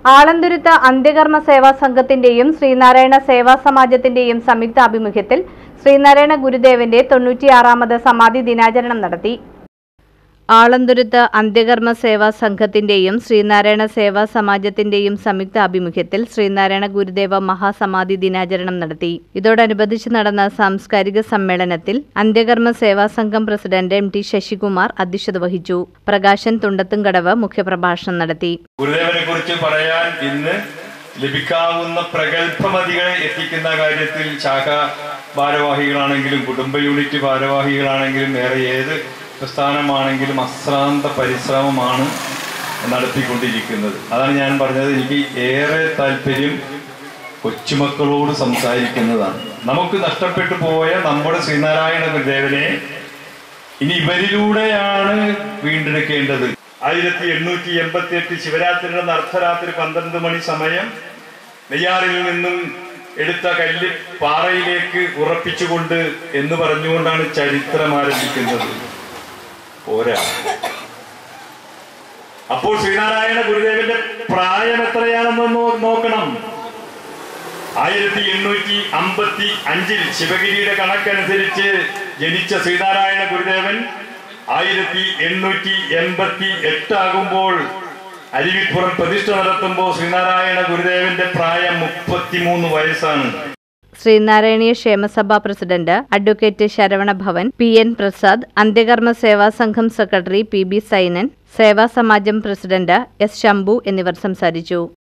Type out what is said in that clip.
ആളന്തുരുത്ത് അന്ത്യകർമ്മ സേവാ സംഘത്തിന്റെയും ശ്രീനാരായണ സേവാ സമാജത്തിന്റെയും സംയുക്ത ആഭിമുഖ്യത്തിൽ ശ്രീനാരായണ ഗുരുദേവന്റെ തൊണ്ണൂറ്റിയാറാമത് സമാധി ദിനാചരണം നടത്തി ആളന്തുരുത്ത് അന്ത്യകർമ്മ സേവാ സംഘത്തിന്റെയും ശ്രീനാരായണ സേവാ സമാജത്തിന്റെയും സംയുക്ത ആഭിമുഖ്യത്തിൽ ശ്രീനാരായണ ഗുരുദേവ മഹാസമാധി ദിനാചരണം നടത്തി ഇതോടനുബന്ധിച്ച് നടന്ന സാംസ്കാരിക സമ്മേളനത്തിൽ അന്ത്യകർമ്മ സേവാ സംഘം പ്രസിഡന്റ് എം ടി ശശികുമാർ അധ്യക്ഷത വഹിച്ചു പ്രകാശൻ തുണ്ടത്തുംകടവ് മുഖ്യപ്രഭാഷണം നടത്തി ഗുരുദേവനെ കുറിച്ച് പറയാൻ ഇന്ന് ലഭിക്കാവുന്ന പ്രഗത്ഭമതികളെ എത്തിക്കുന്ന കാര്യത്തിൽ ശാഖ ഭാരവാഹികളാണെങ്കിലും കുടുംബ യൂണിറ്റ് ഭാരവാഹികളാണെങ്കിലും വേറെ ഏത് പ്രസ്ഥാനമാണെങ്കിലും അശ്രാന്ത പരിശ്രമമാണ് നടത്തിക്കൊണ്ടിരിക്കുന്നത് അതാണ് ഞാൻ പറഞ്ഞത് എനിക്ക് ഏറെ താല്പര്യം കൊച്ചുമക്കളോട് സംസാരിക്കുന്നതാണ് നമുക്ക് നഷ്ടപ്പെട്ടു പോയ നമ്മുടെ ശ്രീനാരായണ ഗുരുദേവനെ ഇനി ഇവരിലൂടെയാണ് വീണ്ടെടുക്കേണ്ടത് ആയിരത്തി എണ്ണൂറ്റി എൺപത്തി എട്ട് ശിവരാത്രിയുടെ അർദ്ധരാത്രി പന്ത്രണ്ട് മണി സമയം നെയ്യാറിൽ നിന്നും എടുത്ത കല്ല് പാറയിലേക്ക് ഉറപ്പിച്ചുകൊണ്ട് എന്ന് പറഞ്ഞുകൊണ്ടാണ് ചരിത്രം ആരംഭിക്കുന്നത് പോരാ അപ്പോൾ ശ്രീനാരായണ ഗുരുദേവന്റെ പ്രായം എത്രയാണെന്ന് നോ- നോക്കണം ആയിരത്തി എണ്ണൂറ്റി അമ്പത്തി അഞ്ചിൽ ശിവഗിരിയുടെ കണക്കനുസരിച്ച് ജനിച്ച ശ്രീനാരായണ ഗുരുദേവൻ ആയിരത്തി എണ്ണൂറ്റി എൺപത്തി എട്ടാകുമ്പോൾ അരുവിപ്പുറം പ്രതിഷ്ഠ നടത്തുമ്പോൾ ശ്രീനാരായണ ഗുരുദേവന്റെ പ്രായം മുപ്പത്തിമൂന്ന് വയസ്സാണ് ശ്രീനാരായണീയ ക്ഷേമസഭ president advocate Saravana Bhavan P N Prasad അന്ത്യകർമ്മ സേവാ സംഘം സെക്രട്ടറി പി ബി സൈനൻ സേവാ സമാജം പ്രസിഡന്റ് എസ് ശംഭു എന്നിവർ സംസാരിച്ചു